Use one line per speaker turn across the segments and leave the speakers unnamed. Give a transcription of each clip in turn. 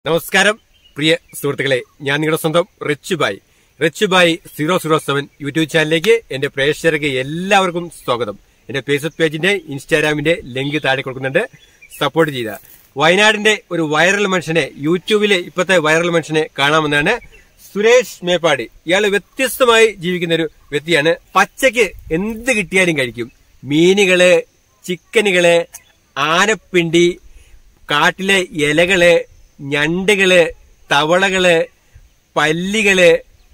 നമസ്കാരം പ്രിയ സുഹൃത്തുക്കളെ ഞാൻ നിങ്ങളുടെ സ്വന്തം റിച്ച് ബായ് റിച്ച് ബായ് സീറോ സീറോ സെവൻ യൂട്യൂബ് ചാനലിലേക്ക് എന്റെ പ്രേക്ഷകർക്ക് എല്ലാവർക്കും സ്വാഗതം എന്റെ ഫേസ്ബുക്ക് പേജിന്റെ ഇൻസ്റ്റാഗ്രാമിന്റെ ലിങ്ക് താഴെ കൊടുക്കുന്നുണ്ട് സപ്പോർട്ട് ചെയ്ത വയനാടിന്റെ ഒരു വൈറൽ മനുഷ്യനെ യൂട്യൂബിലെ ഇപ്പോഴത്തെ വൈറൽ മനുഷ്യനെ കാണാമെന്നാണ് സുരേഷ് മേപ്പാടി ഇയാൾ വ്യത്യസ്തമായി ജീവിക്കുന്ന ഒരു വ്യക്തിയാണ് പച്ചയ്ക്ക് എന്ത് കിട്ടിയാലും കഴിക്കും മീനുകള് ചിക്കനുകള് ആനപ്പിണ്ടി കാട്ടിലെ ഇലകള് ഞണ്ടുകള് തവളകള് പല്ലികള്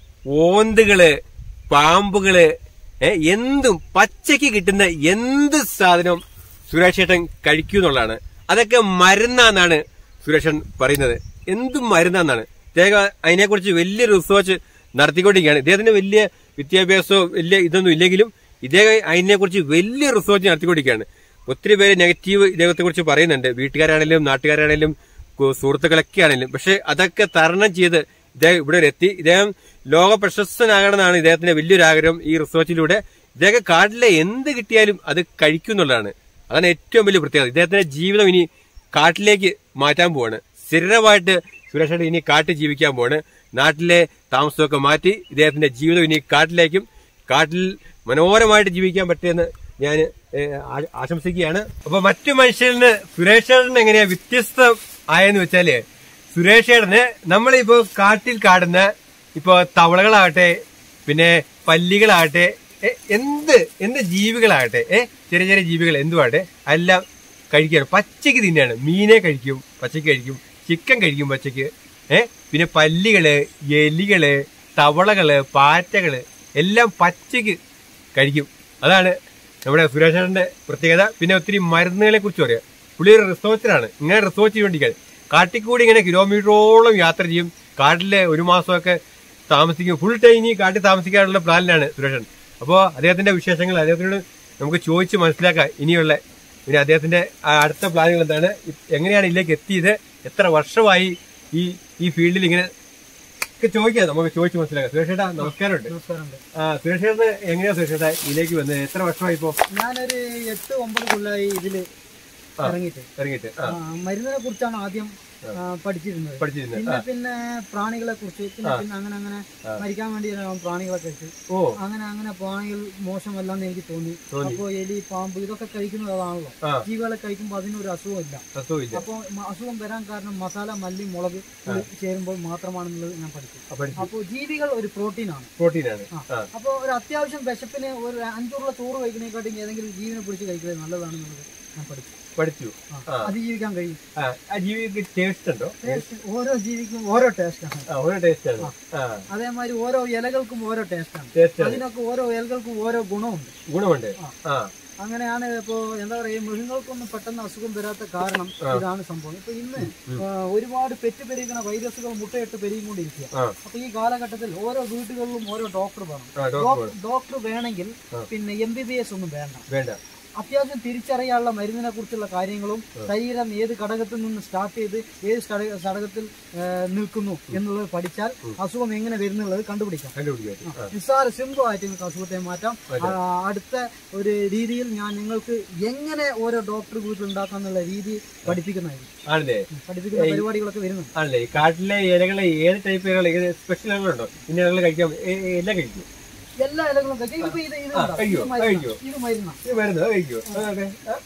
ഓന്തുകള് പാമ്പുകള് ഏ, എന്തും പച്ചയ്ക്ക് കിട്ടുന്ന എന്ത് സാധനവും സുരേഷേട്ടൻ കഴിക്കൂ എന്നുള്ളതാണ് അതൊക്കെ മരുന്നാന്നാണ് സുരേഷൻ പറയുന്നത് എന്തും മരുന്നാന്നാണ് ഇദ്ദേഹം അതിനെക്കുറിച്ച് വലിയ റിസർച്ച് നടത്തിക്കൊണ്ടിരിക്കുകയാണ് ഇദ്ദേഹത്തിന് വലിയ വിദ്യാഭ്യാസമോ വലിയ ഇതൊന്നും ഇല്ലെങ്കിലും ഇദ്ദേഹം അതിനെക്കുറിച്ച് വലിയ റിസർച്ച് നടത്തിക്കൊണ്ടിരിക്കുകയാണ് ഒത്തിരി പേര് നെഗറ്റീവ് ഇദ്ദേഹത്തെ കുറിച്ച് പറയുന്നുണ്ട് വീട്ടുകാരാണെങ്കിലും നാട്ടുകാരാണെങ്കിലും കു- സുഹൃത്തുക്കളൊക്കെ ആണെങ്കിലും പക്ഷെ അതൊക്കെ തരണം ചെയ്ത് ഇദ്ദേഹം ഇവിടെ വരെ എത്തി ഇദ്ദേഹം ലോക പ്രശസ്തനാകണമെന്നാണ് ഇദ്ദേഹത്തിന്റെ വലിയൊരു ആഗ്രഹം ഈ റിസർച്ചിലൂടെ ഇദ്ദേഹം കാട്ടിലെ എന്ത് കിട്ടിയാലും അത് കഴിക്കും എന്നുള്ളതാണ് അതാണ് ഏറ്റവും വലിയ പ്രത്യേകത ഇദ്ദേഹത്തിന്റെ ജീവിതം ഇനി കാട്ടിലേക്ക് മാറ്റാൻ പോവാണ് സ്ഥിരമായിട്ട് സുരേഷ് ഇനി കാട്ടിൽ ജീവിക്കാൻ പോവാണ് നാട്ടിലെ താമസമൊക്കെ മാറ്റി ഇദ്ദേഹത്തിന്റെ ജീവിതം ഇനി കാട്ടിലേക്കും കാട്ടിൽ മനോഹരമായിട്ട് ജീവിക്കാൻ പറ്റുമെന്ന് ഞാൻ ആശംസിക്കുകയാണ് അപ്പൊ മറ്റു മനുഷ്യരിന് സുരേഷേട്ടന് എങ്ങനെയാ വ്യത്യസ്തം ആയെന്ന് വെച്ചാല് സുരേഷേട്ടന് നമ്മളിപ്പോ കാട്ടിൽ കാടുന്ന ഇപ്പൊ തവളകളാകട്ടെ പിന്നെ പല്ലികളാകട്ടെ എ, എന്ത് എന്ത് ജീവികളാകട്ടെ ഏ ചെറിയ ചെറിയ ജീവികൾ എന്തുമാകട്ടെ എല്ലാം കഴിക്കുകയാണ് പച്ചയ്ക്ക് തിന്നെയാണ് മീനെ കഴിക്കും പച്ചയ്ക്ക് കഴിക്കും ചിക്കൻ കഴിക്കും പച്ചയ്ക്ക് ഏ പിന്നെ പല്ലികള് എലികള് തവളകള് പാറ്റകള് എല്ലാം പച്ചയ്ക്ക് കഴിക്കും അതാണ് നമ്മുടെ സുരേഷന്റെ പ്രത്യേകത പിന്നെ ഒത്തിരി മരുന്നുകളെ കുറിച്ച് പറയാം പുള്ളി ഒരു റിസർച്ചറാണ് ഇങ്ങനെ റിസർച്ച് ചെയ്തുകൊണ്ടിരിക്കുകയാണ് കാട്ടിക്കൂടി ഇങ്ങനെ കിലോമീറ്ററോളം യാത്ര ചെയ്യും കാട്ടിലെ ഒരു മാസമൊക്കെ താമസിക്കും ഫുൾ ടൈം ഇനി കാട്ടിൽ താമസിക്കാനുള്ള പ്ലാനിലാണ് സുരേഷൻ അപ്പോൾ അദ്ദേഹത്തിന്റെ വിശേഷങ്ങൾ അദ്ദേഹത്തിനോട് നമുക്ക് ചോദിച്ച് മനസ്സിലാക്കാം ഇനിയുള്ള പിന്നെ അദ്ദേഹത്തിന്റെ ആ അടുത്ത പ്ലാനുകൾ എന്താണ് ഇ- എങ്ങനെയാണ് ഇതിലേക്ക് എത്തിയത് എത്ര വർഷമായി ഈ ഈ ഫീൽഡിൽ ഇങ്ങനെ ഒക്കെ ചോദിക്കാം നമുക്ക് ചോദിച്ച് മനസ്സിലാക്കാം സുരേഷേട്ടാ നമസ്കാരമുണ്ട്
നമസ്കാരമുണ്ട്
ആ സുരേഷേട്ടന് എങ്ങനെയാ സുരേഷേട്ടാ ഇതിലേക്ക് വന്നത് എത്ര വർഷമായി ഇപ്പോ
ഞാനൊരു എട്ട് ഒമ്പത് കൊല്ലമായി ഇതില് ഇറങ്ങിയിട്ട്
ഇറങ്ങിയിട്ട് ആ
ആ, മരുന്നിനെ കുറിച്ചാണ് ആദ്യം ആ, പഠിച്ചിരുന്നത്
പഠിച്ചിരുന്നത്
പിന്നെ പിന്നെ പ്രാണികളെ കുറിച്ച് പിന്നെ പിന്നെ അങ്ങനെ അങ്ങനെ മരിക്കാൻ വേണ്ടി ഞാൻ പ്രാണികളെ കഴിച്ചു
ഓ
അങ്ങനെ അങ്ങനെ പ്രാണികൾ മോശമല്ലെന്ന് എനിക്ക് തോന്നി അപ്പോ എലി പാമ്പ് ഇതൊക്കെ കഴിക്കുന്നതാണല്ലോ
ആ.
ജീവികളെ കഴിക്കുമ്പോൾ അതിനൊരു അസുഖമില്ല
അസുഖമില്ല
അപ്പോൾ അസുഖം വരാൻ കാരണം മസാല മല്ലി മുളക് പുളി ചേരുമ്പോൾ മാത്രമാണെന്നുള്ളത് ഞാൻ പഠിച്ചു
അപ്പൊ
അപ്പോൾ ജീവികൾ ഒരു പ്രോട്ടീനാണ്
പ്രോട്ടീനാണ് ആ
അപ്പോൾ ഒരു അത്യാവശ്യം വിശപ്പിന് ഒരു അഞ്ചുള്ള ചോറ് കഴിക്കുന്നതിനെക്കാട്ടും ഏതെങ്കിലും ജീവനെ പിടിച്ച് കഴിക്കുന്നത് നല്ലതാണെന്നുള്ളത് ഞാൻ പഠിച്ചു
പഠിച്ചു
ആ.
ആ
അതിജീവിക്കാൻ കഴിയും
ആ ആ ജീവിക്ക് ടേസ്റ്റ് ഉണ്ടോ
ടേസ്റ്റ് ഓരോ ജീവിക്കും ഓരോ ടേസ്റ്റാണ്
ആ ഒരു ടേസ്റ്റ് ആണ് ആ
അതേമാതിരി ഓരോ ഇലകൾക്കും ഓരോ ടേസ്റ്റാണ്
ടേസ്റ്റ് ആണ്
അതിനൊക്കെ ഓരോ ഇലകൾക്കും ഓരോ ഗുണമുണ്ട്
ഗുണമുണ്ട് ആ
അങ്ങനെയാണ് ഇപ്പോ എന്താ പറയാ മൃഗങ്ങൾക്കൊന്നും പെട്ടെന്ന് അസുഖം വരാത്ത കാരണം ഇതാണ് സംഭവം ഇപ്പൊ ഇന്ന് ആ, ഒരുപാട് പെറ്റ് പെരുകുന്ന വൈറസുകൾ മുട്ടയിട്ട് പെരുകിക്കൊണ്ടിരിക്കുക
ആ
അപ്പൊ ഈ കാലഘട്ടത്തിൽ ഓരോ വീടുകളിലും ഓരോ ഡോക്ടർ വേണം
ആ ഡോക്ടർ
ഡോക്ടർ വേണമെങ്കിൽ പിന്നെ എം ബി ബി എസ് ഒന്നും വേണ്ട
വേണ്ട
അത്യാവശ്യം തിരിച്ചറിയാനുള്ള മരുന്നിനെ കുറിച്ചുള്ള കാര്യങ്ങളും ശരീരം ഏത് ഘടകത്തിൽ നിന്ന് സ്റ്റാർട്ട് ചെയ്ത് ഏത് ഘടക- ഘടകത്തിൽ ആ, നിൽക്കുന്നു എന്നുള്ളത് പഠിച്ചാൽ അസുഖം എങ്ങനെ വരുന്നുള്ളത് കണ്ടുപിടിക്കാം
കണ്ടുപിടിക്കാൻ ആ
നിസ്സാര സിമ്പിൾ ആയിട്ട് നിങ്ങൾക്ക് അസുഖത്തെ മാറ്റാം ആ, അടുത്ത ഒരു രീതിയിൽ ഞാൻ നിങ്ങൾക്ക് എങ്ങനെ ഓരോ ഡോക്ടർ വീട്ടിൽ ഉണ്ടാക്കാം എന്നുള്ള രീതി പഠിപ്പിക്കുന്നതായിരിക്കും
ആണല്ലേ
പഠിപ്പിക്കുന്ന പരിപാടികളൊക്കെ വരുന്നുണ്ട്
ആണല്ലേ ഈ കാട്ടിലെ ഇലകളെ ഏത് ടൈപ്പ് ഇലകൾ ഏത് സ്പെഷ്യൽ ഇലകളുണ്ടോ ഇന്ന ഇലകൾ കഴിക്കാം ഏ- ഏ- എല്ലാം കഴിക്കും
എല്ലാ ഇലകളും കഴിക്കാം ഇതിപ്പോ ഇത് ഇത്
ആ,
കണ്ടോ?
കഴിയോ?
ഇത് മരുന്നാ.
കഴിയോ?
ഇത് മരുന്നാ
ഇത് വരുന്നത് കഴിക്കോ അതെ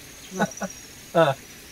ആ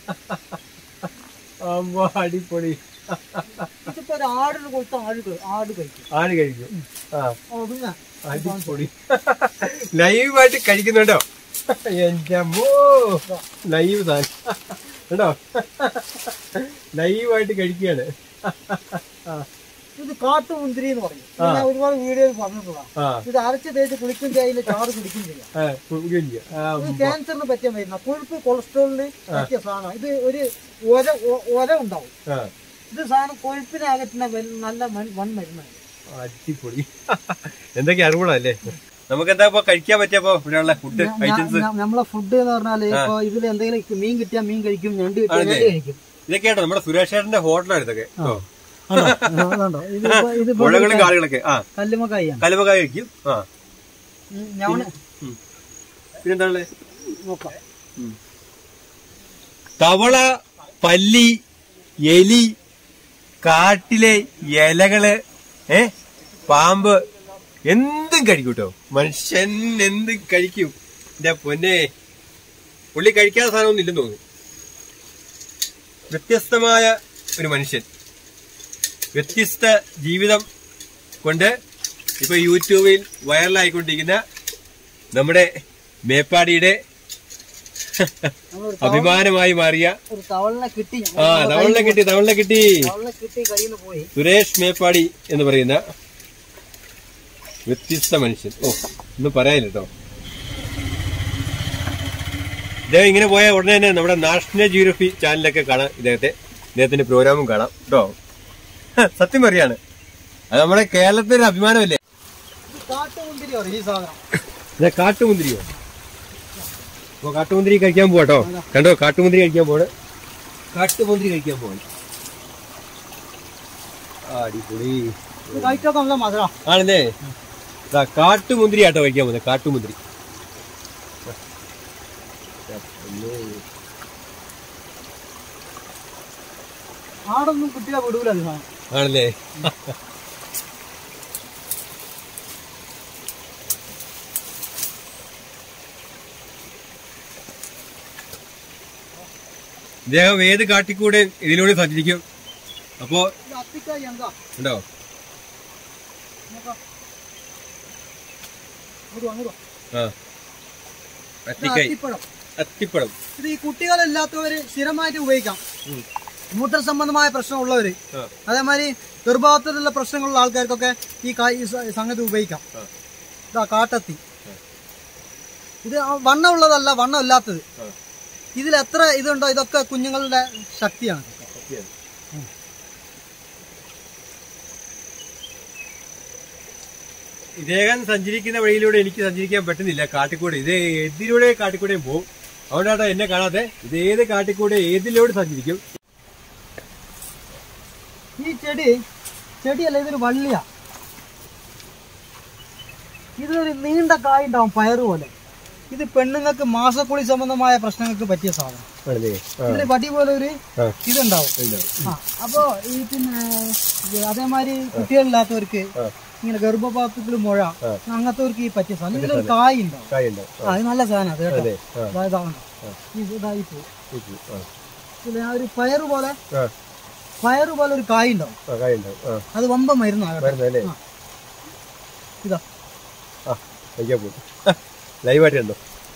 അമ്മ അടിപൊളി
ഇതിപ്പോ ഒരു ആടിന് കൊടുത്ത ആട് കഴി- ആട് കഴിക്കും
ആട് കഴിക്കും ആ
ഓ പിന്നെ
അടിപൊളി ലൈവായിട്ട് കഴിക്കുന്നുണ്ടോ എന്റെ അമ്മോ ലൈവ് താൻ കേട്ടോ ലൈവായിട്ട് കഴിക്കുകയാണ് ആ,
ഇത് കാട്ടുമുന്തിരി എന്ന് പറയും ഇത് ഞാൻ ഒരുപാട് വീഡിയോയിൽ പറഞ്ഞിട്ടുള്ളതാണ്
ആ
ഇത് അരച്ച് തേച്ച് കുളിക്കും ചെയ്യില്ല ചാറ് കുടിക്കും ചെയ്യാം
ആ, കുടിക്കുക. ആ,
ഇത് ക്യാൻസറിന് പറ്റിയ മരുന്ന കൊഴുപ്പ് കൊളസ്ട്രോളിന് പറ്റിയ സാധനം ഇത് ഒരു ഒര ഒ- ഒര ഉണ്ടാവും
ആ,
ഇത് സാധനം കൊഴുപ്പിനെ അകറ്റുന്ന വൻ- നല്ല മൺ- വൻ മരുന്നാണ്
അടിപൊളി എന്തൊക്കെ അറിവുകളല്ലേ നമുക്ക് എന്താ ഇപ്പൊ കഴിക്കാൻ പറ്റിയപ്പോ ഇവിടെയുള്ള ഫുഡ് ഐറ്റംസ്
ഞ- നമ്മളെ ഫുഡ് എന്ന് പറഞ്ഞാല് ഇപ്പൊ ഇതിൽ എന്തെങ്കിലും മീൻ കിട്ടിയാൽ മീൻ കഴിക്കും ഞണ്ട് കിട്ടിയാൽ ഞണ്ട് കഴിക്കും
ഇതൊക്കെയാട്ടോ നമ്മുടെ സുരേഷ് ചേട്ടന്റെ ഹോട്ടലാണ് ഇതൊക്കെ ഓ.
ആണോ? അതുണ്ടോ ഇത് ഇപ്പൊ- ഇത് ഇപ്പൊ
മുളകളും കാറുകളൊക്കെ ആ
കല്ലുമക്കായാണ്
കലുമക്കായ കഴിക്കും ആ
ഞാൻ
ഉം. പിന്നെന്താണല്ലേ
നോക്കാം
തവള പല്ലി എലി കാട്ടിലെ ഇലകള് ഏ പാമ്പ് എന്തും കഴിക്കും കേട്ടോ മനുഷ്യൻ എന്തും കഴിക്കും എന്റെ പൊന്നെ പുള്ളി കഴിക്കാത്ത സാധനമൊന്നും ഇല്ലെന്ന് തോന്നുന്നു വ്യത്യസ്തമായ ഒരു മനുഷ്യൻ വ്യത്യസ്ത ജീവിതം കൊണ്ട് ഇപ്പൊ യൂട്യൂബിൽ വൈറലായിക്കൊണ്ടിരിക്കുന്ന നമ്മുടെ മേപ്പാടിയുടെ
നമ്മളൊരു
അഭിമാനമായി മാറിയ
ഒരു തവളിനെ കിട്ടി
ആ തവളിനെ കിട്ടി തവളിനെ കിട്ടി
തവളിനെ കിട്ടി കയ്യിൽ നിന്ന് പോയി
സുരേഷ് മേപ്പാടി എന്ന് പറയുന്ന വ്യത്യസ്ത മനുഷ്യൻ ഓ ഒന്നും പറയാനില്ല കേട്ടോ ഇദ്ദേഹം ഇങ്ങനെ പോയ ഉടനെ തന്നെ നമ്മുടെ നാഷണൽ ജിയോഗ്രഫി ചാനലൊക്കെ കാണാം ഇദ്ദേഹത്തെ ഇദ്ദേഹത്തിന്റെ പ്രോഗ്രാമും കാണാം കേട്ടോ സത്യം പറയാണ് അത് നമ്മുടെ കേരളത്തിന്റെ അഭിമാനമല്ലേ
ഇത് കാട്ടുമുന്തിരി പറയും ഈ സാധനം
ഇത് കാട്ടുമുന്തിരിയോ അപ്പൊ കാട്ടുമുന്തിരി കഴിക്കാൻ പോവാട്ടോ കണ്ടോ കാട്ടുമുന്തിരി കഴിക്കാൻ പോണ് കാട്ടുമുന്തിരി കഴിക്കാൻ പോവാണ് ആ, അടിപൊളി
ഇത് കഴിക്കാൻ നല്ല മധുര
ആണല്ലേ ദാ കാട്ടുമുന്തിരി ആട്ടോ കഴിക്കാൻ പോകുന്നത് കാട്ടുമുന്തിരി
ആടൊന്നും കുട്ടികളെ വിടൂല അത് സാധനം
ആണല്ലേ ഇദ്ദേഹം ഏത് കാട്ടിക്കൂടെ ഇതിലൂടെ സഞ്ചരിക്കും അപ്പോ
ഇത് അത്തിക്കായി എന്താ
ഉണ്ടോ
നോക്കാം അങ്ങോട്ട് വാ, അങ്ങോട്ട് വാ.
ആ
ഇത്
അത്തിക്കായി
അത്തിപ്പഴം
അത്തിപ്പഴം
ഇത് ഈ കുട്ടികളില്ലാത്തവര് സ്ഥിരമായിട്ട് ഉപയോഗിക്കാം
ഉം.
മൂത്ര സംബന്ധമായ പ്രശ്നമുള്ളവര്
ആ.
അതേമാതിരി ഗർഭാവസ്ഥയിലുള്ള പ്രശ്നങ്ങളുള്ള ആൾക്കാർക്കൊക്കെ ഈ കായ് ഈ സ- സംഗതി ഉപയോഗിക്കാം
ആ.
ഇതാ കാട്ടത്തി ഇത് ആ വണ്ണമുള്ളതല്ല വണ്ണമില്ലാത്തത്
ആ.
ഇതിൽ എത്ര ഇതുണ്ടോ ഇതൊക്കെ കുഞ്ഞുങ്ങളുടെ ശക്തിയാണ്
ഇദ്ദേഹം സഞ്ചരിക്കുന്ന വഴിയിലൂടെ എനിക്ക് സഞ്ചരിക്കാൻ പറ്റുന്നില്ല കാട്ടിക്കൂടെ ഇത് ഏതിലൂടെ കാട്ടിക്കൂടെയും പോകും അതുകൊണ്ടാട്ടോ എന്നെ കാണാതെ ഇത് ഏത് കാട്ടിക്കൂടെ ഏതിലൂടെ സഞ്ചരിക്കും
ഈ ചെടി ചെടിയല്ല ഇതൊരു വള്ളിയാ ഇതിലൊരു നീണ്ട കായ് ഉണ്ടാവും പയറ് പോലെ ഇത് പെണ്ണുങ്ങൾക്ക് മാസക്കുളി സംബന്ധമായ പ്രശ്നങ്ങൾക്ക് പറ്റിയ സാധനം
ആണല്ലേ
ഇതില് വടി പോലെ ഒരു
ആ.
ഇതുണ്ടാവും ആ അപ്പോ ഈ പിന്നെ ഇത് അതേമാതിരി കുട്ടികളില്ലാത്തവർക്ക്
ആ.
ഇങ്ങനെ ഗർഭപാത്രത്തിൽ മുഴ
ആ.
അങ്ങനത്തവർക്ക് ഈ പറ്റിയ സാധനം ഇതിലൊരു കായ് ഉണ്ടാവും
കായുണ്ടോ
ആ അത് നല്ല സാധനം അത് കേട്ടോ
അല്ലേ ആ
ഇതാ ഇതാണ് ഇത് ഇതായി പോകും
ഉം, ആ
ഇതില് ആ ഒരു പയറ് പോലെ
ആ
പയറ് പോലെ ഒരു കായ് ഉണ്ടാവും
ആ കായുണ്ടോ ആ
അത് വമ്പ മരുന്നാണ് കേട്ടോ
വരുന്നല്ലേ
ആ. ഇതാ
ആ കഴിക്കാൻ പോകും ലൈവായിട്ട് കണ്ടോ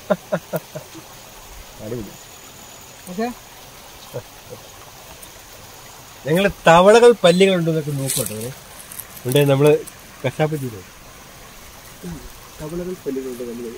അടിപൊളി
ഓക്കെ
ഞങ്ങൾ തവളകൾ പല്ലികളുണ്ടോ എന്നൊക്കെ നോക്കട്ടോ ഇവിടെ നമ്മള് കഷാപ്പറ്റിയില്ലേ തവളകൾ പല്ലികളുണ്ട് പല്ലികൾ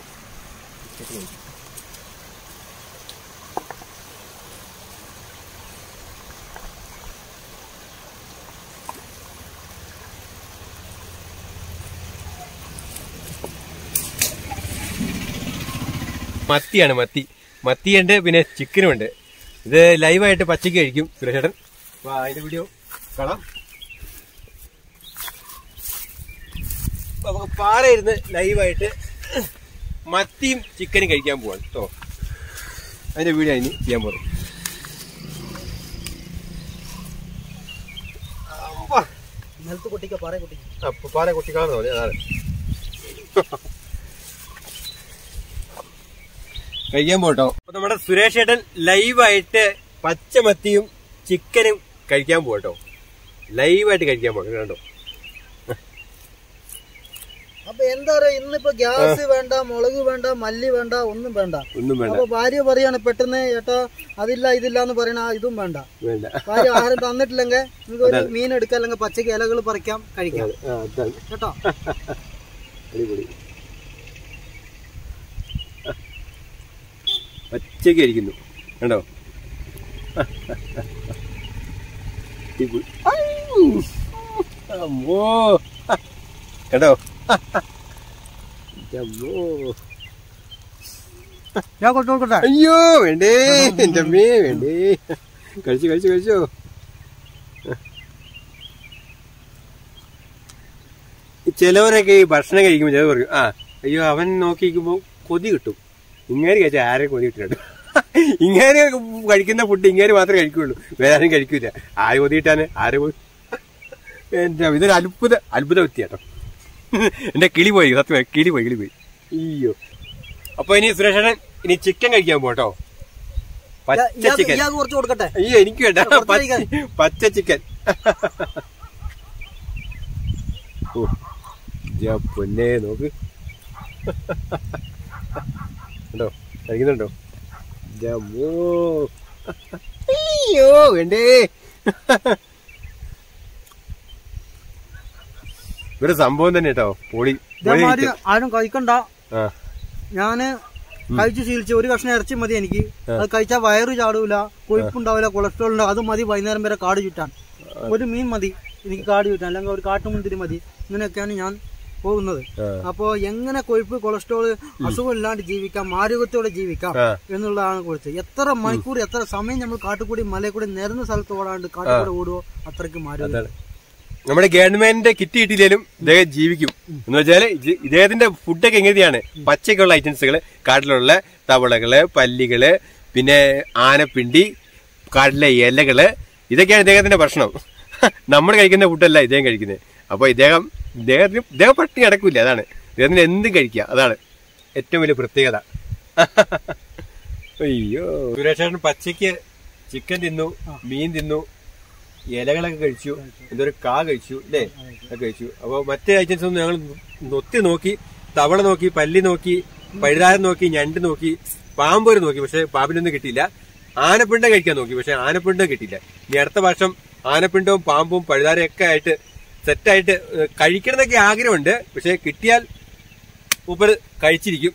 മത്തിയാണ് മത്തി മത്തിയുണ്ട് പിന്നെ ചിക്കനും ഉണ്ട് ഇത് ലൈവായിട്ട് പച്ചയ്ക്ക് കഴിക്കും സുരേഷേട്ടൻ അപ്പൊ അതിന്റെ വീഡിയോ കാണാം അപ്പൊ നമുക്ക് പാറയിരുന്ന് ലൈവായിട്ട് മത്തിയും ചിക്കനും കഴിക്കാൻ പോവാണ് കേട്ടോ അതിന്റെ വീഡിയോ ഇനി ചെയ്യാൻ പോകുന്നത് അമ്പ.
നിലത്ത് കുട്ടിക്ക പറ കുട്ടിക്ക
അപ്പൊ പാറ കുട്ടിക്കാണെന്ന് തോന്നി അതാണ് കഴിക്കാൻ പോട്ടോ അപ്പൊ നമ്മുടെ സുരേഷ് ഏട്ടൻ ലൈവായിട്ട് പച്ചമത്തിയും ചിക്കനും കഴിക്കാൻ പോട്ടോ ലൈവായിട്ട് കഴിക്കാൻ പോകണം കണ്ടോ
അപ്പൊ എന്താ പറയാ ഇന്നിപ്പോ ഗ്യാസ് വേണ്ട മുളക് വേണ്ട മല്ലി വേണ്ട ഒന്നും വേണ്ട
ഒന്നും വേണ്ട
അപ്പൊ ഭാര്യ പറയാണ് പെട്ടെന്ന് ഏട്ടാ അതില്ല ഇതില്ല എന്ന് പറയണ ആ ഇതും വേണ്ട
വേണ്ട
ഭാര്യ ആഹാരം തന്നിട്ടില്ലെങ്കിൽ നിങ്ങൾക്ക് ഒരു മീൻ എടുക്കാം അല്ലെങ്കിൽ പച്ചക്ക് ഇലകൾ പറിക്കാം കഴിക്കാം
ആ, അതാണ്
കേട്ടോ
അടിപൊളി പച്ചയ്ക്ക് ഇരിക്കുന്നു കണ്ടോ അടിപൊളി. ഐ! അമ്മോ കണ്ടോ അമ്മോ
ഞാൻ കൊടുത്തു കൊടുക്കട്ടെ
അയ്യോ വേണ്ടേ എന്റെ അമ്മേ വേണ്ടേ കഴിച്ചു കഴിച്ചു കഴിച്ചോ ചിലവരൊക്കെ ഈ ഭക്ഷണം കഴിക്കുമ്പോൾ ചിലവർ പറയും ആ അയ്യോ അവൻ നോക്കിക്കുമ്പോ കൊതി കിട്ടും ഇങ്ങനെ കഴിച്ചാൽ ആരെ കൊതി കിട്ടില്ല ഇങ്ങനെ കഴിക്കുന്ന ഫുഡ് ഇങ്ങനെ മാത്രമേ കഴിക്കുള്ളൂ വേറെ ആരും കഴിക്കൂല ആര് കൊതി കിട്ടാന് ആര് കൊതി എന്റെ ഇതൊരു അത്ഭുത അത്ഭുത വ്യക്തി കേട്ടോ എന്റെ കിളി പോയി സത്യം കിളി പോയി കിളി പോയി അയ്യോ അപ്പൊ ഇനി സുരേഷേട്ടൻ ഇനി ചിക്കൻ കഴിക്കാൻ പോട്ടോ പച്ച ചിക്കൻ
ഇയാൾക്ക് കുറച്ച് കൊടുക്കട്ടെ
അയ്യോ എനിക്ക് വേണ്ട
കുറച്ച്
പച്ച-
കഴിക്കാൻ.
പച്ച ചിക്കൻ ഓ ജാ പൊന്നെ നോക്ക് ഉണ്ടോ കഴിക്കുന്നുണ്ടോ ജമ്മോ അയ്യോ വേണ്ടേ ഒരു സംഭവം തന്നെ കേട്ടോ പൊളി പൊളി
ഇതേമാതിരി ആരും കഴിക്കണ്ട
ആ
ഞാന് കഴിച്ചു ശീലിച്ച ഒരു കഷ്ണം ഇറച്ചി മതി എനിക്ക് അത് കഴിച്ചാൽ വയറ് ചാടൂല കൊഴുപ്പുണ്ടാവില്ല കൊളസ്ട്രോൾ ഉണ്ടാവും അത് മതി വൈകുന്നേരം വരെ കാട് ചുറ്റാൻ ഒരു മീൻ മതി എനിക്ക് കാട് ചുറ്റാൻ അല്ലെങ്കിൽ ഒരു കാട്ടുമുന്തിരി മതി ഇങ്ങനെയൊക്കെയാണ് ഞാൻ പോകുന്നത്
ആ.
അപ്പോ എങ്ങനെ കൊഴുപ്പ് കൊളസ്ട്രോൾ അസുഖം ഇല്ലാണ്ട് ജീവിക്കാം ആരോഗ്യത്തോടെ ജീവിക്കാം
ആ.
എന്നുള്ളതാണ് കുറിച്ച് എത്ര മണിക്കൂർ എത്ര സമയം നമ്മൾ കാട്ടുകൂടി മലയിൽ കൂടി നിരന്ന സ്ഥലത്ത് ഓടാണ്ട് കാട്ടുകൂടെ ഓടുവോ അത്രയ്ക്കും ആരോഗ്യം
അതാണ് നമ്മുടെ ഗവൺമെന്റിന്റെ കിറ്റ് കിട്ടിയില്ലേലും ഇദ്ദേഹം ജീവിക്കും എന്ന് വെച്ചാല് ഇത് ഇദ്ദേഹത്തിന്റെ ഫുഡൊക്കെ എങ്ങനെയാണ് പച്ചക്കുള്ള ഐറ്റംസുകൾ കാട്ടിലുള്ള തവളകള് പല്ലികള് പിന്നെ ആനപ്പിണ്ടി കാട്ടിലെ ഇലകള് ഇതൊക്കെയാണ് ഇദ്ദേഹത്തിന്റെ ഭക്ഷണം നമ്മൾ കഴിക്കുന്ന ഫുഡല്ല ഇദ്ദേഹം കഴിക്കുന്നത് അപ്പൊ ഇദ്ദേഹം ഇദ്ദേഹത്തിന് ഇദ്ദേഹം പട്ടിണി കിടക്കില്ല അതാണ് ഇദ്ദേഹത്തിന് എന്തും കഴിക്കുക അതാണ് ഏറ്റവും വലിയ പ്രത്യേകത അയ്യോ സുരേഷേട്ടൻ പച്ചയ്ക്ക് ചിക്കൻ തിന്നു മീൻ തിന്നു ഇലകളൊക്കെ കഴിച്ചു എന്തൊരു കാ കഴിച്ചു അല്ലേ ഒക്കെ കഴിച്ചു അപ്പൊ മറ്റേ ഐറ്റംസ് ഒന്നും ഞങ്ങൾ നൊത്തി നോക്കി തവള നോക്കി പല്ലി നോക്കി പഴുതാരം നോക്കി ഞണ്ട് നോക്കി പാമ്പൊരു നോക്കി പക്ഷെ പാമ്പിനൊന്നും കിട്ടിയില്ല ആനപ്പിണ്ടം കഴിക്കാൻ നോക്കി പക്ഷെ ആനപ്പിണ്ടം കിട്ടിയില്ല ഇനി അടുത്ത വർഷം ആനപ്പിണ്ടവും പാമ്പും പഴുതാരം ഒക്കെ ആയിട്ട് സെറ്റായിട്ട് ഏഹ്, കഴിക്കണമെന്നൊക്കെ ആഗ്രഹമുണ്ട് പക്ഷെ കിട്ടിയാൽ മൂപ്പർ കഴിച്ചിരിക്കും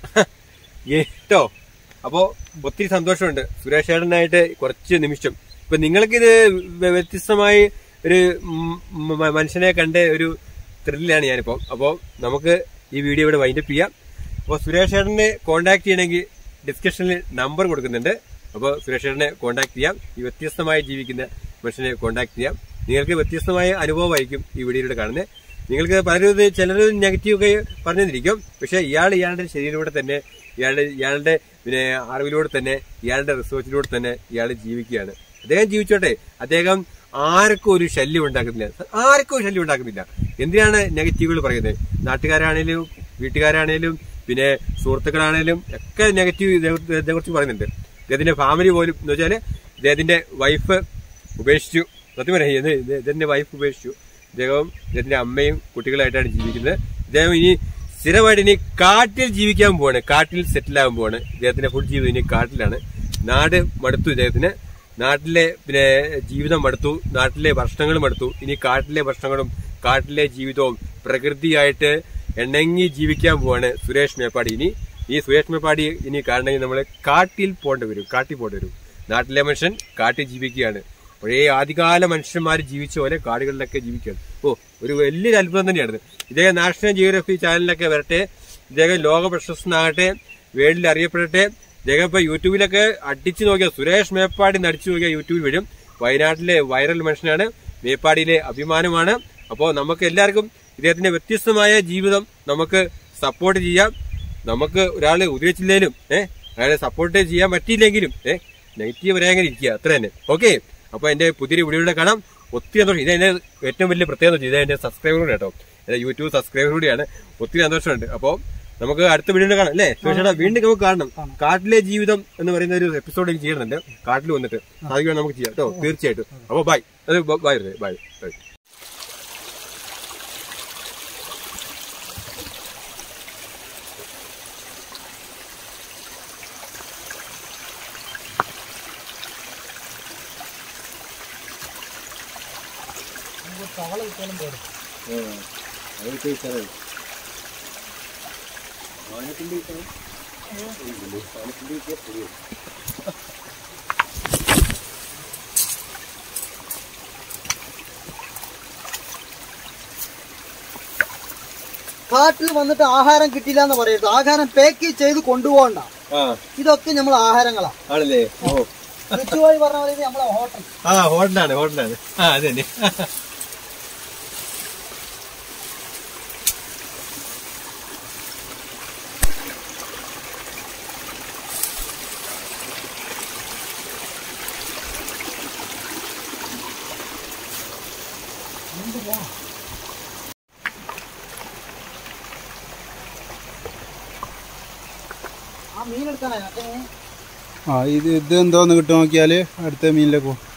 കേട്ടോ അപ്പോ ഒത്തിരി സന്തോഷമുണ്ട് സുരേഷ് ഏട്ടനായിട്ട് കുറച്ച് നിമിഷം ഇപ്പൊ നിങ്ങൾക്കിത് വ്യ- വ്യത്യസ്തമായി ഒരു ഉം, മ- മനുഷ്യനെ കണ്ട ഒരു ത്രില്ലാണ് ഞാനിപ്പോ അപ്പോ നമുക്ക് ഈ വീഡിയോ ഇവിടെ വൈൻഡപ്പ് ചെയ്യാം അപ്പോൾ സുരേഷ് ഏട്ടനെ കോൺടാക്ട് ചെയ്യണമെങ്കിൽ ഡിസ്ക്രിപ്ഷനിൽ നമ്പർ കൊടുക്കുന്നുണ്ട് അപ്പോൾ സുരേഷ് ഏട്ടനെ കോൺടാക്ട് ചെയ്യാം ഈ വ്യത്യസ്തമായി ജീവിക്കുന്ന മനുഷ്യനെ കോൺടാക്ട് ചെയ്യാം നിങ്ങൾക്ക് വ്യത്യസ്തമായ അനുഭവമായിരിക്കും ഈ വീഡിയോയിലൂടെ കാണുന്നത് നിങ്ങൾക്ക് പലരും ഇത് ചിലർ നെഗറ്റീവ് ഒക്കെ പറഞ്ഞു തന്നിരിക്കും പക്ഷെ ഇയാൾ ഇയാളുടെ ശരീരത്തിലൂടെ തന്നെ ഇയാളുടെ ഇയാളുടെ പിന്നെ അറിവിലൂടെ തന്നെ ഇയാളുടെ റിസർച്ചിലൂടെ തന്നെ ഇയാൾ ജീവിക്കുകയാണ് അദ്ദേഹം ജീവിച്ചോട്ടെ അദ്ദേഹം ആർക്കും ഒരു ശല്യം ഉണ്ടാക്കുന്നില്ല ആർക്കും ഒരു ശല്യം ഉണ്ടാക്കുന്നില്ല എന്തിനാണ് നെഗറ്റീവുകൾ പറയുന്നത് നാട്ടുകാരാണേലും വീട്ടുകാരാണേലും പിന്നെ സുഹൃത്തുക്കളാണേലും ഒക്കെ നെഗറ്റീവ് ഇതേ കുറിച്ച് പറയുന്നുണ്ട് ഇദ്ദേഹത്തിന്റെ ഫാമിലി പോലും എന്ന് വെച്ചാല് ഇദ്ദേഹത്തിന്റെ വൈഫ് ഉപേക്ഷിച്ചു സത്യം പറയാം ഇത് ഇത് ഇദ്ദേഹത്തിന്റെ വൈഫ് ഉപേക്ഷിച്ചു ഇദ്ദേഹം ഇദ്ദേഹത്തിന്റെ അമ്മയും കുട്ടികളായിട്ടാണ് ജീവിക്കുന്നത് ഇദ്ദേഹം ഇനി സ്ഥിരമായിട്ട് ഇനി കാട്ടിൽ ജീവിക്കാൻ പോവാണ് കാട്ടിൽ സെറ്റിൽ ആകാൻ പോവാണ് ഇദ്ദേഹത്തിന്റെ ഫുൾ ജീവിതം ഇനി കാട്ടിലാണ് നാട് മടുത്തു ഇദ്ദേഹത്തിന് നാട്ടിലെ പിന്നെ ജീവിതം മടുത്തു നാട്ടിലെ ഭക്ഷണങ്ങൾ മടുത്തു ഇനി കാട്ടിലെ ഭക്ഷണങ്ങളും കാട്ടിലെ ജീവിതവും പ്രകൃതിയായിട്ട് എണ്ണങ്ങി ജീവിക്കാൻ പോവാണ് സുരേഷ് മേപ്പാടി ഇനി ഈ സുരേഷ് മേപ്പാടി ഇനി കാണണമെങ്കിൽ നമ്മൾ കാട്ടിൽ പോകേണ്ടി വരും കാട്ടിൽ പോകേണ്ടി വരും നാട്ടിലെ മനുഷ്യൻ കാട്ടിൽ ജീവിക്കുകയാണ് പഴയ ആദ്യകാല മനുഷ്യന്മാർ ജീവിച്ച പോലെ കാടുകളിലൊക്കെ ജീവിക്കുകയാണ് ഓ ഒരു വലിയൊരു അത്ഭുതം തന്നെയാണ് ഇദ്ദേഹം നാഷണൽ ജിയോഗ്രഫി ചാനലിലൊക്കെ വരട്ടെ ഇദ്ദേഹം ലോക പ്രശസ്തനാകട്ടെ വേൾഡിൽ അറിയപ്പെടട്ടെ ഇദ്ദേഹം ഇപ്പൊ യൂട്യൂബിലൊക്കെ അടിച്ചു നോക്കിയാൽ സുരേഷ് മേപ്പാടി നടിച്ചു നോക്കിയാൽ യൂട്യൂബിൽ വരും വയനാട്ടിലെ വൈറൽ മനുഷ്യനാണ് മേപ്പാടിയിലെ അഭിമാനമാണ് അപ്പോൾ നമുക്ക് എല്ലാവർക്കും ഇദ്ദേഹത്തിന്റെ വ്യത്യസ്തമായ ജീവിതം നമുക്ക് സപ്പോർട്ട് ചെയ്യാം നമുക്ക് ഒരാളെ ഉപയോഗിച്ചില്ലേലും ഏഹ് അയാളെ സപ്പോർട്ട് ചെയ്യാൻ പറ്റിയില്ലെങ്കിലും ഏഹ് നെഗറ്റീവ് പറയാൻ ഇരിക്കുക അത്ര തന്നെ ഓക്കെ അപ്പൊ എന്റെ പുതിയൊരു വീഡിയോയുടെ കാണാം ഒത്തിരി സന്തോഷം ഇത് എന്റെ ഏറ്റവും വലിയ പ്രത്യേകത ഇത് എന്റെ സബ്സ്ക്രൈബർ കൂടെ കേട്ടോ എന്റെ യൂട്യൂബ് സബ്സ്ക്രൈബർ കൂടിയാണ് ഒത്തിരി സന്തോഷമുണ്ട് അപ്പോൾ നമുക്ക് അടുത്ത വീഡിയോ കാണാം അല്ലേ സുരേഷേട്ടാ വീണ്ടും നമുക്ക് കാണണം കാട്ടിലെ ജീവിതം എന്ന് പറയുന്ന ഒരു എപ്പിസോഡ് എനിക്ക് ചെയ്യുന്നുണ്ട് കാട്ടിൽ വന്നിട്ട് സാധിക്കുവാൻ നമുക്ക് ചെയ്യാം കേട്ടോ തീർച്ചയായിട്ടും അപ്പോൾ ബൈ അത് ബൈ ബൈ ബൈ
തവള കിട്ടാനും പോരും കാട്ടിൽ വന്നിട്ട് ആഹാരം കിട്ടില്ല എന്ന് പറയരുത് ആഹാരം പാക്ക് ചെയ്ത് കൊണ്ടുപോകണ്ട
ആ
ഇതൊക്കെ നമ്മൾ ആഹാരങ്ങളാ
ആണല്ലേ ഓ
ചുറ്റുവഴി പറഞ്ഞ പോലെ ഇത് നമ്മളെ ഹോട്ടൽ
ആ ഹോട്ടലാണ് ഹോട്ടലാണ് ആ അത് തന്നെ
ആ മീൻ എടുക്കാനാ
ആ ഇത് ഇത് എന്തോന്ന് കിട്ടും നോക്കിയാല് അടുത്ത മീനിലേക്ക് പോകും